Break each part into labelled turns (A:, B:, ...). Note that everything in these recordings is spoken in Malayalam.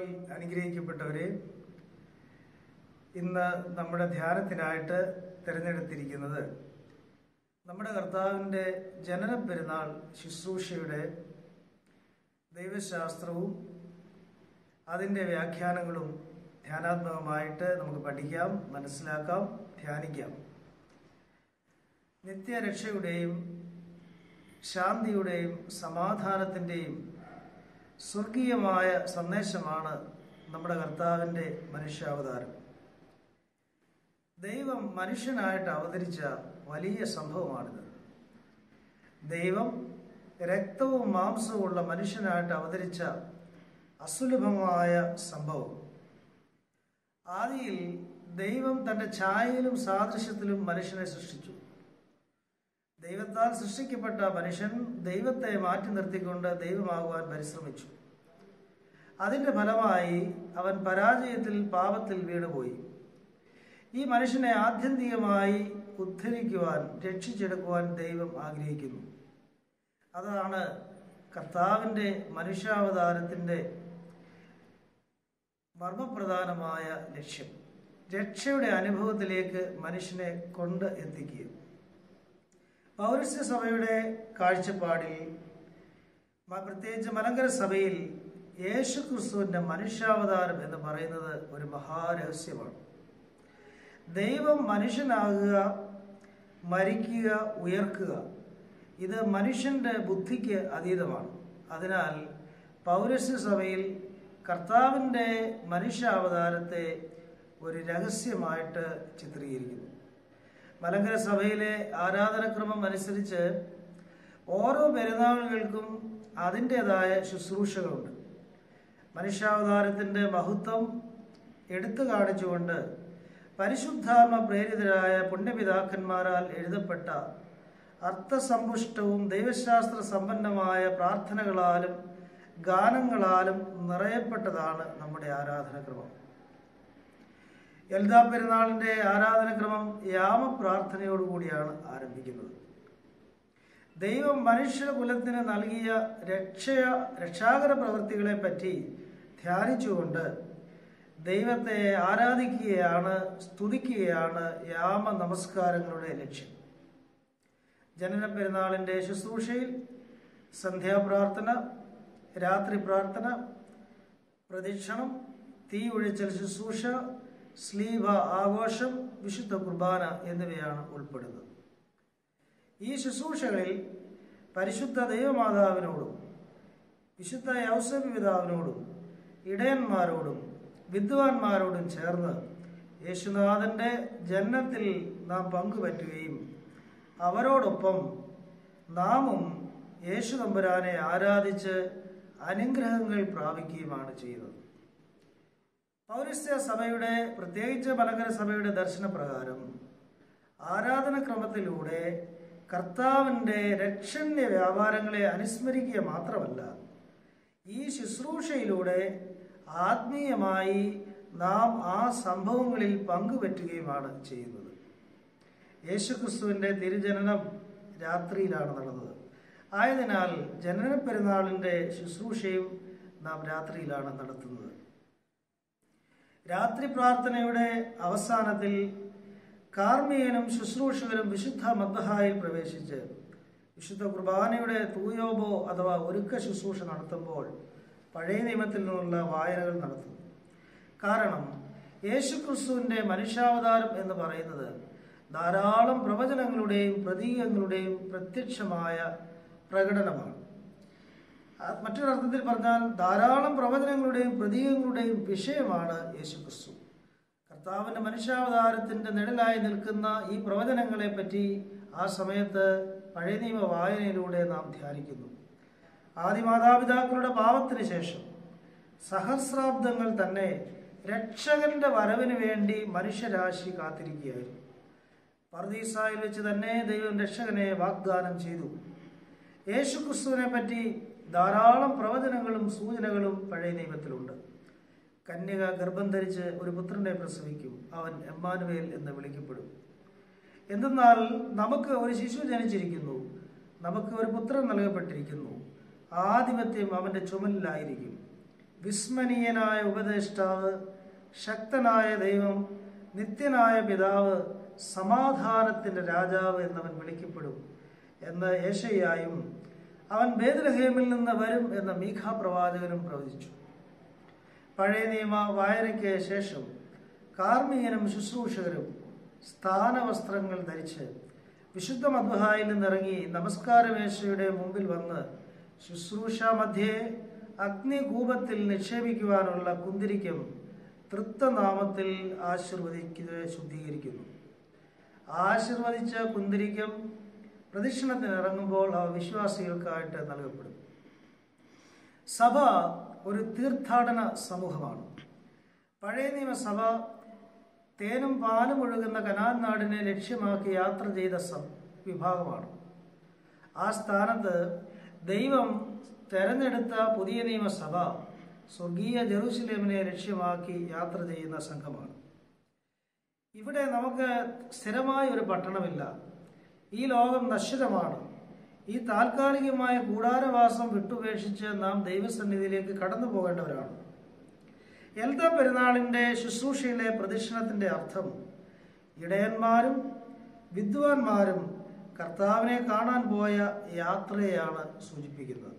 A: അനുഗ്രഹിക്കപ്പെട്ടവരെ ഇന്ന് നമ്മുടെ ധ്യാനത്തിനായിട്ട് തിരഞ്ഞെടുത്തിരിക്കുന്നത് നമ്മുടെ കർത്താവിൻ്റെ ജനന പെരുന്നാൾ ശുശ്രൂഷയുടെ ദൈവശാസ്ത്രവും അതിൻ്റെ വ്യാഖ്യാനങ്ങളും ധ്യാനാത്മകമായിട്ട് നമുക്ക് പഠിക്കാം മനസ്സിലാക്കാം ധ്യാനിക്കാം നിത്യരക്ഷയുടെയും ശാന്തിയുടെയും സമാധാനത്തിൻ്റെയും സ്വർഗീയമായ സന്ദേശമാണ് നമ്മുടെ കർത്താവിൻ്റെ മനുഷ്യാവതാരം ദൈവം മനുഷ്യനായിട്ട് അവതരിച്ച വലിയ സംഭവമാണിത് ദൈവം രക്തവും മാംസവുമുള്ള മനുഷ്യനായിട്ട് അവതരിച്ച അസുലഭമായ സംഭവം ആദിയിൽ ദൈവം തൻ്റെ ഛായയിലും സാദൃശ്യത്തിലും മനുഷ്യനെ സൃഷ്ടിച്ചു ദൈവത്താൽ സൃഷ്ടിക്കപ്പെട്ട മനുഷ്യൻ ദൈവത്തെ മാറ്റി നിർത്തിക്കൊണ്ട് ദൈവമാകുവാൻ പരിശ്രമിച്ചു അതിൻ്റെ ഫലമായി അവൻ പരാജയത്തിൽ പാപത്തിൽ വീണുപോയി ഈ മനുഷ്യനെ ആത്യന്തികമായി ഉദ്ധരിക്കുവാൻ രക്ഷിച്ചെടുക്കുവാൻ ദൈവം ആഗ്രഹിക്കുന്നു അതാണ് കർത്താവിൻ്റെ മനുഷ്യാവതാരത്തിൻ്റെ മർമ്മപ്രധാനമായ ലക്ഷ്യം രക്ഷയുടെ അനുഭവത്തിലേക്ക് മനുഷ്യനെ കൊണ്ട് എത്തിക്കുക പൗരസ്യ സഭയുടെ കാഴ്ചപ്പാടിൽ മ- പ്രത്യേകിച്ച് മലങ്കര സഭയിൽ യേശു ക്രിസ്തുവിൻ്റെ മനുഷ്യാവതാരം എന്ന് പറയുന്നത് ഒരു മഹാരഹസ്യമാണ് ദൈവം മനുഷ്യനാകുക മരിക്കുക ഉയർക്കുക ഇത് മനുഷ്യന്റെ ബുദ്ധിക്ക് അതീതമാണ് അതിനാൽ പൗരസ്യ സഭയിൽ കർത്താവിൻ്റെ മനുഷ്യാവതാരത്തെ ഒരു രഹസ്യമായിട്ട് ചിത്രീകരിക്കുന്നു മലങ്കര സഭയിലെ ആരാധനക്രമം അനുസരിച്ച് ഓരോ പെരുന്നാളുകൾക്കും അതിൻ്റെതായ ശുശ്രൂഷകളുണ്ട് മനുഷ്യാവതാരത്തിൻ്റെ മഹത്വം എടുത്തു കാണിച്ചുകൊണ്ട് പരിശുദ്ധാത്മ പ്രേരിതരായ പുണ്യപിതാക്കന്മാരാൽ എഴുതപ്പെട്ട അർത്ഥസമ്പുഷ്ടവും ദൈവശാസ്ത്ര സമ്പന്നമായ പ്രാർത്ഥനകളാലും ഗാനങ്ങളാലും നിറയപ്പെട്ടതാണ് നമ്മുടെ ആരാധനക്രമം എൽദാ പെരുന്നാളിൻ്റെ ആരാധനക്രമം യാമപ്രാർത്ഥനയോടുകൂടിയാണ് ആരംഭിക്കുന്നത് ദൈവം മനുഷ്യകുലത്തിന് നൽകിയ രക്ഷയ രക്ഷാകര പ്രവൃത്തികളെ പറ്റി ധ്യാനിച്ചുകൊണ്ട് ദൈവത്തെ ആരാധിക്കുകയാണ് സ്തുതിക്കുകയാണ് യാമ നമസ്കാരങ്ങളുടെ ലക്ഷ്യം ജനന പെരുന്നാളിൻ്റെ ശുശ്രൂഷയിൽ സന്ധ്യാപ്രാർത്ഥന രാത്രി പ്രാർത്ഥന പ്രദക്ഷിണം തീ ഒഴിച്ചൽ ശുശ്രൂഷ സ്ലീവ ആഘോഷം വിശുദ്ധ കുർബാന എന്നിവയാണ് ഉൾപ്പെടുന്നത് ഈ ശുശ്രൂഷകളിൽ പരിശുദ്ധ ദൈവമാതാവിനോടും വിശുദ്ധ യൗസഫ് പിതാവിനോടും ഇടയന്മാരോടും വിദ്വാൻമാരോടും ചേർന്ന് യേശുനാഥന്റെ ജന്മത്തിൽ നാം പങ്കുപറ്റുകയും അവരോടൊപ്പം നാമും യേശു തമ്പുരാനെ ആരാധിച്ച് അനുഗ്രഹങ്ങൾ പ്രാപിക്കുകയുമാണ് ചെയ്യുന്നത് പൗരസ്ത്യ സഭയുടെ പ്രത്യേകിച്ച് മലങ്കര സഭയുടെ ദർശനപ്രകാരം ആരാധനക്രമത്തിലൂടെ കർത്താവിൻ്റെ രക്ഷണ്യ വ്യാപാരങ്ങളെ അനുസ്മരിക്കുക മാത്രമല്ല ഈ ശുശ്രൂഷയിലൂടെ ആത്മീയമായി നാം ആ സംഭവങ്ങളിൽ പങ്കുപറ്റുകയുമാണ് ചെയ്യുന്നത് യേശുക്രിസ്തുവിൻ്റെ തിരുജനനം രാത്രിയിലാണ് നടന്നത് ആയതിനാൽ ജനന പെരുന്നാളിൻ്റെ ശുശ്രൂഷയും നാം രാത്രിയിലാണ് നടത്തുന്നത് രാത്രി പ്രാർത്ഥനയുടെ അവസാനത്തിൽ കാർമികനും ശുശ്രൂഷകരും വിശുദ്ധ മദ്ദഹായിൽ പ്രവേശിച്ച് വിശുദ്ധ കുർബാനയുടെ തൂയോബോ അഥവാ ഒരുക്ക ശുശ്രൂഷ നടത്തുമ്പോൾ പഴയ നിയമത്തിൽ നിന്നുള്ള വായനകൾ നടത്തുന്നു കാരണം യേശുക്രിസ്തുവിൻ്റെ മനുഷ്യാവതാരം എന്ന് പറയുന്നത് ധാരാളം പ്രവചനങ്ങളുടെയും പ്രതീകങ്ങളുടെയും പ്രത്യക്ഷമായ പ്രകടനമാണ് ആ, മറ്റൊരർത്ഥത്തിൽ പറഞ്ഞാൽ ധാരാളം പ്രവചനങ്ങളുടെയും പ്രതീകങ്ങളുടെയും വിഷയമാണ് യേശുക്രിസ്തു കർത്താവിൻ്റെ മനുഷ്യാവതാരത്തിൻ്റെ നിഴലായി നിൽക്കുന്ന ഈ പ്രവചനങ്ങളെ പറ്റി ആ സമയത്ത് പഴയ നിയമ വായനയിലൂടെ നാം ധ്യാനിക്കുന്നു ആദിമാതാപിതാക്കളുടെ പാപത്തിന് ശേഷം സഹസ്രാബ്ദങ്ങൾ തന്നെ രക്ഷകന്റെ വരവിന് വേണ്ടി മനുഷ്യരാശി കാത്തിരിക്കുകയായിരുന്നു പർദീസായിൽ വെച്ച് തന്നെ ദൈവം രക്ഷകനെ വാഗ്ദാനം ചെയ്തു യേശുക്രിസ്തുവിനെ പറ്റി ധാരാളം പ്രവചനങ്ങളും സൂചനകളും പഴയ നിയമത്തിലുണ്ട് കന്യക ഗർഭം ധരിച്ച് ഒരു പുത്രനെ പ്രസവിക്കും അവൻ എമ്മാനുവേൽ എന്ന് വിളിക്കപ്പെടും എന്തെന്നാൽ നമുക്ക് ഒരു ശിശു ജനിച്ചിരിക്കുന്നു നമുക്ക് ഒരു പുത്രൻ നൽകപ്പെട്ടിരിക്കുന്നു ആധിപത്യം അവന്റെ ചുമലിലായിരിക്കും വിസ്മനീയനായ ഉപദേഷ്ടാവ് ശക്തനായ ദൈവം നിത്യനായ പിതാവ് സമാധാനത്തിന്റെ രാജാവ് എന്നവൻ വിളിക്കപ്പെടും എന്ന് ഏഷയായും അവൻ ബേദലഹേമിൽ നിന്ന് വരും എന്ന മീഖാ പ്രവാചകനും പ്രവചിച്ചു പഴയ നിയമ വായനയ്ക്ക് ശേഷം കാർമികനും ശുശ്രൂഷകരും സ്ഥാനവസ്ത്രങ്ങൾ ധരിച്ച് വിശുദ്ധ മദ്ബഹായിൽ നിന്നിറങ്ങി നമസ്കാരമേശയുടെ മുമ്പിൽ വന്ന് ശുശ്രൂഷ മധ്യേ അഗ്നികൂപത്തിൽ നിക്ഷേപിക്കുവാനുള്ള കുന്തിരിക്കം തൃത്വനാമത്തിൽ ആശീർവദിക്കുക ശുദ്ധീകരിക്കുന്നു ആശീർവദിച്ച കുന്തിരിക്കം പ്രദക്ഷിണത്തിന് ഇറങ്ങുമ്പോൾ അവ വിശ്വാസികൾക്കായിട്ട് നൽകപ്പെടും സഭ ഒരു തീർത്ഥാടന സമൂഹമാണ് പഴയ നിയമസഭ തേനും പാലും ഒഴുകുന്ന കനാൻ നാടിനെ ലക്ഷ്യമാക്കി യാത്ര ചെയ്ത സം വിഭാഗമാണ് ആ സ്ഥാനത്ത് ദൈവം തെരഞ്ഞെടുത്ത പുതിയ നിയമസഭ സ്വർഗീയ ജെറൂസലേമിനെ ലക്ഷ്യമാക്കി യാത്ര ചെയ്യുന്ന സംഘമാണ് ഇവിടെ നമുക്ക് സ്ഥിരമായ ഒരു പട്ടണമില്ല ഈ ലോകം നശ്വരമാണ് ഈ താൽക്കാലികമായ കൂടാരവാസം വിട്ടുപേക്ഷിച്ച് നാം ദൈവസന്നിധിയിലേക്ക് കടന്നു പോകേണ്ടവരാണ് എൽദ പെരുന്നാളിൻ്റെ ശുശ്രൂഷയിലെ പ്രദക്ഷിണത്തിൻ്റെ അർത്ഥം ഇടയന്മാരും വിദ്വാൻമാരും കർത്താവിനെ കാണാൻ പോയ യാത്രയെയാണ് സൂചിപ്പിക്കുന്നത്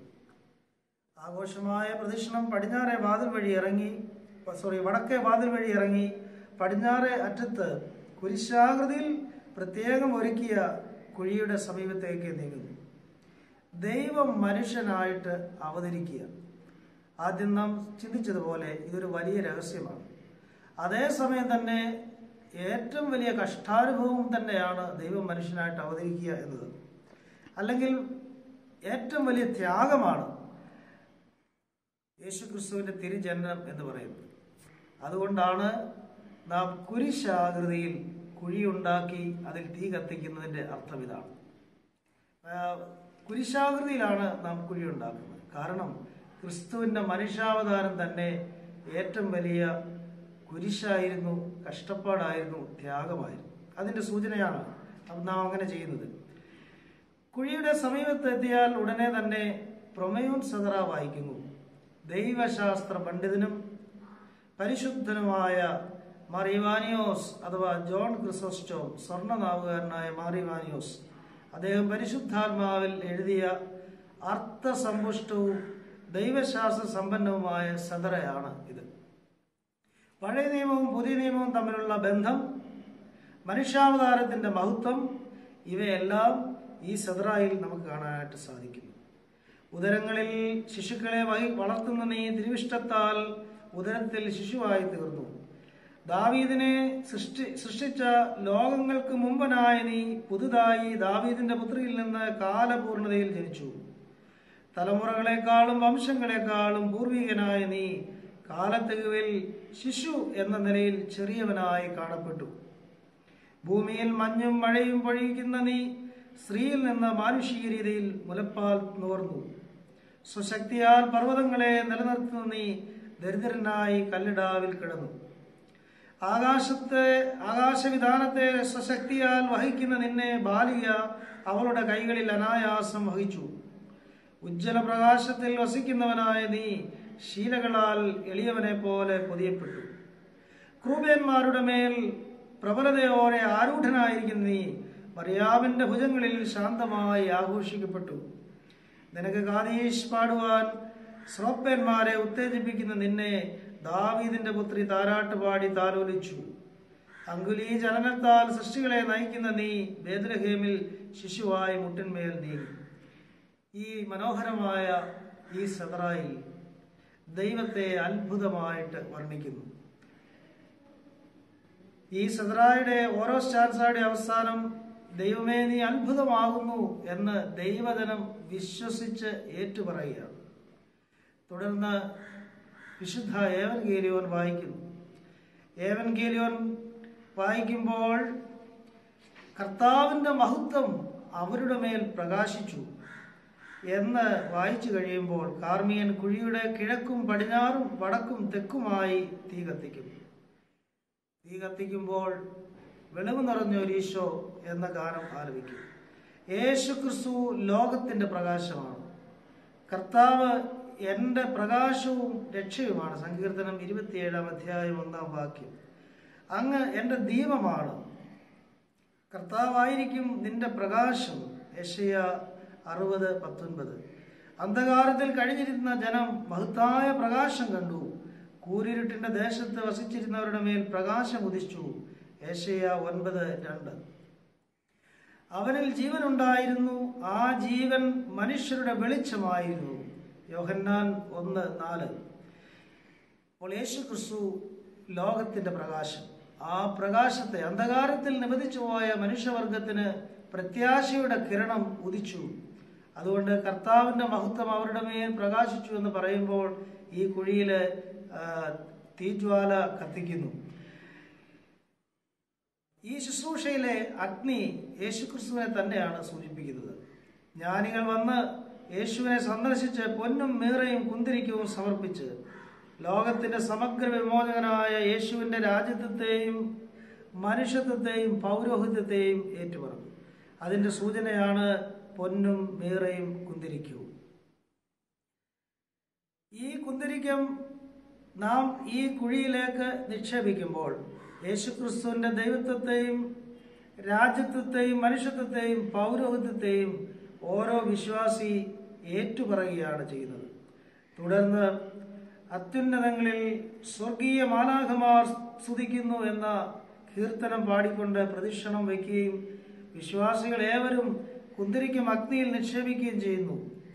A: ആഘോഷമായ പ്രദക്ഷിണം പടിഞ്ഞാറെ വാതിൽ വഴി ഇറങ്ങി സോറി വടക്കേ വാതിൽ വഴി ഇറങ്ങി പടിഞ്ഞാറെ അറ്റത്ത് കുരിശാകൃതിയിൽ പ്രത്യേകം ഒരുക്കിയ കുഴിയുടെ സമീപത്തേക്ക് നീങ്ങുന്നു ദൈവം മനുഷ്യനായിട്ട് അവതരിക്കുക ആദ്യം നാം ചിന്തിച്ചതുപോലെ ഇതൊരു വലിയ രഹസ്യമാണ് അതേസമയം തന്നെ ഏറ്റവും വലിയ കഷ്ടാനുഭവം തന്നെയാണ് ദൈവം മനുഷ്യനായിട്ട് അവതരിക്കുക എന്നത് അല്ലെങ്കിൽ ഏറ്റവും വലിയ ത്യാഗമാണ് യേശുക്രിസ്തുവിന്റെ തിരുജനനം എന്ന് പറയുന്നത് അതുകൊണ്ടാണ് നാം കുരിശാകൃതിയിൽ കുഴിയുണ്ടാക്കി അതിൽ തീ കത്തിക്കുന്നതിന്റെ അർത്ഥം ഇതാണ് ആ, കുരിശാകൃതിയിലാണ് നാം കുഴിയുണ്ടാക്കുന്നത് കാരണം ക്രിസ്തുവിന്റെ മനുഷ്യാവതാരം തന്നെ ഏറ്റവും വലിയ കുരിശായിരുന്നു കഷ്ടപ്പാടായിരുന്നു ത്യാഗമായിരുന്നു അതിന്റെ സൂചനയാണ് നാം അങ്ങനെ ചെയ്യുന്നത് കുഴിയുടെ സമീപത്ത് എത്തിയാൽ ഉടനെ തന്നെ പ്രൊമയോൻ സദറ വായിക്കുന്നു ദൈവശാസ്ത്ര പണ്ഡിതനും പരിശുദ്ധനുമായ മറിവാനിയോസ് അഥവാ ജോൺ ക്രിസോസ്റ്റോ സ്വർണ്ണനാവുകാരനായ മാറിവാനിയോസ് അദ്ദേഹം പരിശുദ്ധാത്മാവിൽ എഴുതിയ അർത്ഥസമ്പുഷ്ടവും ദൈവശാസ്ത്ര സമ്പന്നവുമായ സദറയാണ് ഇത് പഴയ നിയമവും പുതിയ നിയമവും തമ്മിലുള്ള ബന്ധം മനുഷ്യാവതാരത്തിന്റെ മഹത്വം ഇവയെല്ലാം ഈ സദറായിൽ നമുക്ക് കാണാനായിട്ട് സാധിക്കുന്നു ഉദരങ്ങളിൽ ശിശുക്കളെ വഹി വളർത്തുന്ന നീ തിരുവിഷ്ടത്താൽ ഉദരത്തിൽ ശിശുവായി തീർന്നു ദാവീദിനെ സൃഷ്ടി സൃഷ്ടിച്ച ലോകങ്ങൾക്ക് മുമ്പനായ നീ പുതുതായി ദാവീദിന്റെ പുത്രിയിൽ നിന്ന് കാലപൂർണതയിൽ ജനിച്ചു തലമുറകളെക്കാളും വംശങ്ങളെക്കാളും പൂർവികനായ നീ കാലത്തികവിൽ ശിശു എന്ന നിലയിൽ ചെറിയവനായി കാണപ്പെട്ടു ഭൂമിയിൽ മഞ്ഞും മഴയും പൊഴിക്കുന്ന നീ സ്ത്രീയിൽ നിന്ന് മാനുഷിക രീതിയിൽ മുലപ്പാൽ നുകർന്നു സ്വശക്തിയാൽ പർവ്വതങ്ങളെ നിലനിർത്തുന്ന നീ ദരിദ്രനായി കല്ലിടാവിൽ കിടന്നു ആകാശത്തെ ആകാശവിധാനത്തെ സ്വശക്തിയാൽ വഹിക്കുന്ന നിന്നെ ബാലിക അവളുടെ കൈകളിൽ അനായാസം വഹിച്ചു ഉജ്ജ്വല പ്രകാശത്തിൽ വസിക്കുന്നവനായ നീ ശീലകളാൽ എളിയവനെ പോലെ പൊതിയപ്പെട്ടു ക്രൂപേന്മാരുടെ മേൽ പ്രബലതയോടെ ആരൂഢനായിരിക്കുന്ന നീ മറിയാവിന്റെ ഭുജങ്ങളിൽ ശാന്തമായി ആഘോഷിക്കപ്പെട്ടു നിനക്ക് കാതീഷ് പാടുവാൻ ശ്രോപ്പന്മാരെ ഉത്തേജിപ്പിക്കുന്ന നിന്നെ ദാവീദിന്റെ പുത്രി താരാട്ട് പാടി താലോലിച്ചു അങ്കുലി ചലനത്താൽ സൃഷ്ടികളെ നയിക്കുന്ന നീ ബേദ്രഹേമിൽ ശിശുവായി മുട്ടിന്മേൽ നീങ്ങി ഈ മനോഹരമായ ഈ സദറായിൽ ദൈവത്തെ അത്ഭുതമായിട്ട് വർണ്ണിക്കുന്നു ഈ സദറായുടെ ഓരോ സ്റ്റാൻസായുടെ അവസാനം ദൈവമേ നീ അത്ഭുതമാകുന്നു എന്ന് ദൈവജനം വിശ്വസിച്ച് ഏറ്റുപറയുകയാണ് തുടർന്ന് വിശുദ്ധ ഏവൻഗേലിയോൻ വായിക്കുന്നു ഏവൻഗേലിയോൻ വായിക്കുമ്പോൾ കർത്താവിൻ്റെ മഹത്വം അവരുടെ മേൽ പ്രകാശിച്ചു എന്ന് വായിച്ചു കഴിയുമ്പോൾ കാർമിയൻ കുഴിയുടെ കിഴക്കും പടിഞ്ഞാറും വടക്കും തെക്കുമായി തീ കത്തിക്കും തീ കത്തിക്കുമ്പോൾ വെളിവ് നിറഞ്ഞ ഒരു ഈശോ എന്ന ഗാനം ആലപിക്കും യേശു ക്രിസ്തു ലോകത്തിന്റെ പ്രകാശമാണ് കർത്താവ് എൻ്റെ പ്രകാശവും രക്ഷയുമാണ് സങ്കീർത്തനം ഇരുപത്തിയേഴാം അധ്യായം ഒന്നാം വാക്യം അങ്ങ് എൻ്റെ ദീപമാണ് കർത്താവായിരിക്കും നിന്റെ പ്രകാശം യശയ അറുപത് പത്തൊൻപത് അന്ധകാരത്തിൽ കഴിഞ്ഞിരുന്ന ജനം മഹത്തായ പ്രകാശം കണ്ടു കൂരിരുട്ടിന്റെ ദേശത്ത് വസിച്ചിരുന്നവരുടെ മേൽ പ്രകാശം ഉദിച്ചു യശയ ഒൻപത് രണ്ട് അവനിൽ ജീവനുണ്ടായിരുന്നു ആ ജീവൻ മനുഷ്യരുടെ വെളിച്ചമായിരുന്നു യോഹന്നാൻ ഒന്ന് നാല് അപ്പോൾ യേശു ക്രിസ്തു ലോകത്തിന്റെ പ്രകാശം ആ പ്രകാശത്തെ അന്ധകാരത്തിൽ നിബന്ധിച്ചു പോയ മനുഷ്യവർഗത്തിന് പ്രത്യാശയുടെ കിരണം ഉദിച്ചു അതുകൊണ്ട് കർത്താവിന്റെ മഹത്വം അവരുടെ മേൽ പ്രകാശിച്ചു എന്ന് പറയുമ്പോൾ ഈ കുഴിയിൽ തീജ്വാല കത്തിക്കുന്നു ഈ ശുശ്രൂഷയിലെ അഗ്നി യേശുക്രിസ്തുവിനെ തന്നെയാണ് സൂചിപ്പിക്കുന്നത് ജ്ഞാനികൾ വന്ന് യേശുവിനെ സന്ദർശിച്ച് പൊന്നും മീറയും കുന്തിരിക്കവും സമർപ്പിച്ച് ലോകത്തിന്റെ സമഗ്ര വിമോചകനായ യേശുവിന്റെ രാജ്യത്വത്തെയും മനുഷ്യത്വത്തെയും പൗരോഹിത്യത്തെയും ഏറ്റുപറഞ്ഞു അതിന്റെ സൂചനയാണ് പൊന്നും മീറയും കുന്തിരിക്കവും ഈ കുന്തിരിക്കം നാം ഈ കുഴിയിലേക്ക് നിക്ഷേപിക്കുമ്പോൾ യേശുക്രിസ്തുവിന്റെ ദൈവത്വത്തെയും രാജ്യത്വത്തെയും മനുഷ്യത്വത്തെയും പൗരോഹിത്യത്തെയും ഓരോ വിശ്വാസി ഏറ്റുപറയുകയാണ് ചെയ്യുന്നത് തുടർന്ന് അത്യുന്നതങ്ങളിൽ സ്വർഗീയ മാലാഖമാർ സ്തുതിക്കുന്നു എന്ന കീർത്തനം പാടിക്കൊണ്ട് പ്രദക്ഷിണം വയ്ക്കുകയും വിശ്വാസികൾ ഏവരും കുന്തിരിക്കും അഗ്നിയിൽ നിക്ഷേപിക്കുകയും ചെയ്യുന്നു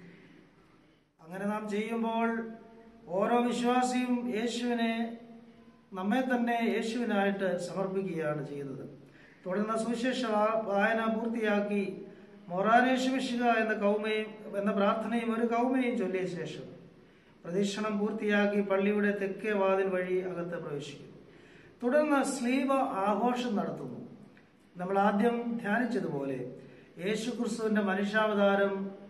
A: അങ്ങനെ നാം ചെയ്യുമ്പോൾ ഓരോ വിശ്വാസിയും യേശുവിനെ നമ്മെ തന്നെ യേശുവിനായിട്ട് സമർപ്പിക്കുകയാണ് ചെയ്യുന്നത് തുടർന്ന് സുവിശേഷ വാ- വായന പൂർത്തിയാക്കി മൊറാനേശുവിഷിക എന്ന കൗമയും എന്ന പ്രാർത്ഥനയും ഒരു കൗമയും ചൊല്ലിയ ശേഷം പ്രദക്ഷിണം പൂർത്തിയാക്കി പള്ളിയുടെ തെക്കേ വാതിൽ വഴി അകത്ത് പ്രവേശിക്കുന്നു തുടർന്ന് സ്ലീവ ആഘോഷം നടത്തുന്നു നമ്മൾ ആദ്യം ധ്യാനിച്ചതുപോലെ യേശു ക്രിസ്തുവിന്റെ മനുഷ്യാവതാരം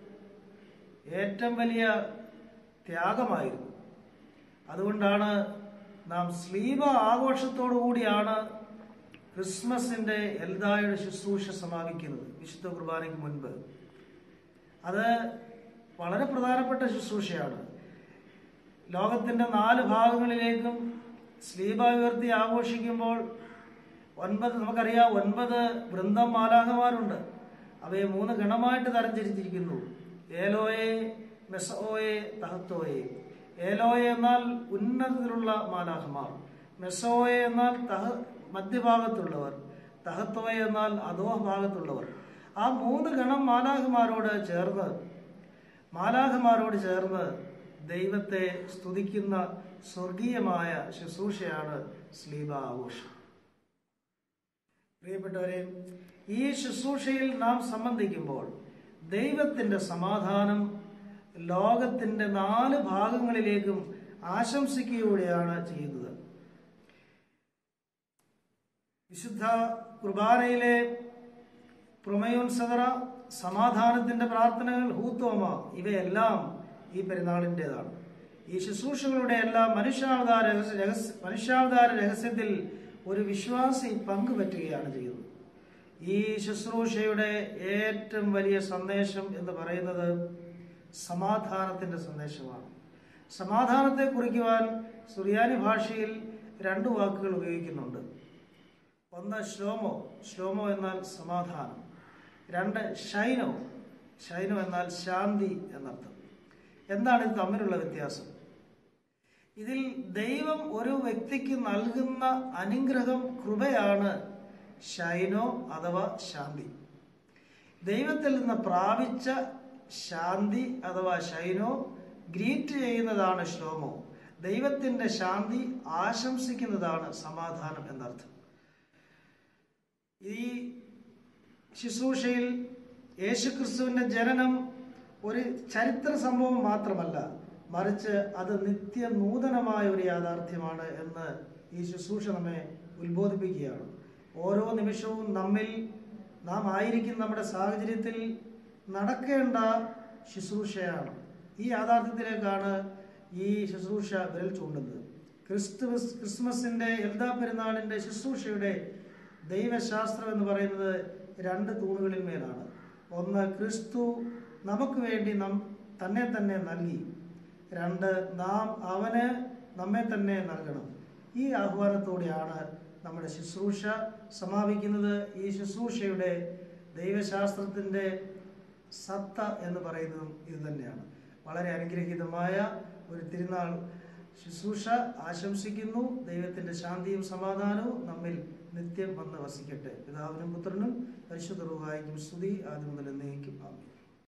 A: ഏറ്റവും വലിയ ത്യാഗമായിരുന്നു അതുകൊണ്ടാണ് നാം സ്ലീവ ആഘോഷത്തോടു കൂടിയാണ് ക്രിസ്മസിന്റെ എൽദായുടെ ശുശ്രൂഷ സമാപിക്കുന്നത് വിശുദ്ധ കുർബാനയ്ക്ക് മുൻപ് അത് വളരെ പ്രധാനപ്പെട്ട ശുശ്രൂഷയാണ് ലോകത്തിന്റെ നാല് ഭാഗങ്ങളിലേക്കും സ്ലീബ ഉയർത്തി ആഘോഷിക്കുമ്പോൾ ഒൻപത് നമുക്കറിയാം ഒൻപത് വൃന്ദം മാലാഹമാരുണ്ട് അവയെ മൂന്ന് ഗണമായിട്ട് തരംതിരിച്ചിരിക്കുന്നു ഏലോയെ മെസോയെ തഹത്തോയെ ഏലോയെ എന്നാൽ ഉന്നതത്തിലുള്ള മാലാഹമാർ മെസോയെ എന്നാൽ തഹ മധ്യഭാഗത്തുള്ളവർ തഹത്തോയെ എന്നാൽ അധോഹ ഭാഗത്തുള്ളവർ ആ മൂന്ന് ഗണം മാലാഹമാരോട് ചേർന്ന് മാലാഹമാരോട് ചേർന്ന് ദൈവത്തെ സ്തുതിക്കുന്ന സ്വർഗീയമായ ശുശ്രൂഷയാണ് സ്ലീബ ആഘോഷം പ്രിയപ്പെട്ടവരെ ഈ ശുശ്രൂഷയിൽ നാം സംബന്ധിക്കുമ്പോൾ ദൈവത്തിന്റെ സമാധാനം ലോകത്തിന്റെ നാല് ഭാഗങ്ങളിലേക്കും ആശംസിക്കുകയാണ് ചെയ്യുന്നത് വിശുദ്ധ കുർബാനയിലെ പ്രമയോൻ സദറ സമാധാനത്തിന്റെ പ്രാർത്ഥനകൾ ഹൂത്തോമ ഇവയെല്ലാം ഈ പെരുന്നാളിൻ്റെതാണ് ഈ ശുശ്രൂഷകളുടെ എല്ലാം മനുഷ്യാവതാര രഹസ്യ രഹസ്യ മനുഷ്യാവതാര രഹസ്യത്തിൽ ഒരു വിശ്വാസി പങ്കുപറ്റുകയാണ് ചെയ്യുന്നത് ഈ ശുശ്രൂഷയുടെ ഏറ്റവും വലിയ സന്ദേശം എന്ന് പറയുന്നത് സമാധാനത്തിന്റെ സന്ദേശമാണ് സമാധാനത്തെ കുറിക്കുവാൻ സുറിയാനി ഭാഷയിൽ രണ്ട് വാക്കുകൾ ഉപയോഗിക്കുന്നുണ്ട് ഒന്ന് ശ്ലോമോ ശ്ലോമോ എന്നാൽ സമാധാനം രണ്ട് ഷൈനോ ഷൈനോ എന്നാൽ ശാന്തി എന്നർത്ഥം എന്താണ് ഇത് തമ്മിലുള്ള വ്യത്യാസം ഇതിൽ ദൈവം ഒരു വ്യക്തിക്ക് നൽകുന്ന അനുഗ്രഹം കൃപയാണ് ഷൈനോ അഥവാ ശാന്തി ദൈവത്തിൽ നിന്ന് പ്രാപിച്ച ശാന്തി അഥവാ ഷൈനോ ഗ്രീറ്റ് ചെയ്യുന്നതാണ് ശ്ലോമോ ദൈവത്തിന്റെ ശാന്തി ആശംസിക്കുന്നതാണ് സമാധാനം എന്നർത്ഥം ഈ ശുശ്രൂഷയിൽ യേശുക്രിസ്തുവിന്റെ ജനനം ഒരു ചരിത്ര സംഭവം മാത്രമല്ല മറിച്ച് അത് നിത്യ നൂതനമായ ഒരു യാഥാർത്ഥ്യമാണ് എന്ന് ഈ ശുശ്രൂഷ നമ്മെ ഉത്ബോധിപ്പിക്കുകയാണ് ഓരോ നിമിഷവും നമ്മിൽ നാം ആയിരിക്കുന്ന നമ്മുടെ സാഹചര്യത്തിൽ നടക്കേണ്ട ശുശ്രൂഷയാണ് ഈ യാഥാർത്ഥ്യത്തിലേക്കാണ് ഈ ശുശ്രൂഷ വിരൽ ചൂണ്ടുന്നത് ക്രിസ്തുമസ് ക്രിസ്മസിന്റെ എൽദാ പെരുന്നാളിന്റെ ശുശ്രൂഷയുടെ ദൈവശാസ്ത്രം എന്ന് പറയുന്നത് രണ്ട് തൂണുകളിൽ മേലാണ് ഒന്ന് ക്രിസ്തു നമുക്ക് വേണ്ടി നം തന്നെ തന്നെ നൽകി രണ്ട് നാം അവന് നമ്മെ തന്നെ നൽകണം ഈ ആഹ്വാനത്തോടെയാണ് നമ്മുടെ ശുശ്രൂഷ സമാപിക്കുന്നത് ഈ ശുശ്രൂഷയുടെ ദൈവശാസ്ത്രത്തിൻ്റെ സത്ത എന്ന് പറയുന്നതും ഇത് തന്നെയാണ് വളരെ അനുഗ്രഹീതമായ ഒരു തിരുനാൾ ശുശ്രൂഷ ആശംസിക്കുന്നു ദൈവത്തിൻ്റെ ശാന്തിയും സമാധാനവും നമ്മിൽ നിത്യം വന്ന് വസിക്കട്ടെ പിതാവിനും പുത്രനും പരിശുദ്ധ റുഹായിക്കും സ്തുതി ആദ്യം മുതൽ എന്നേക്കും ആമേൻ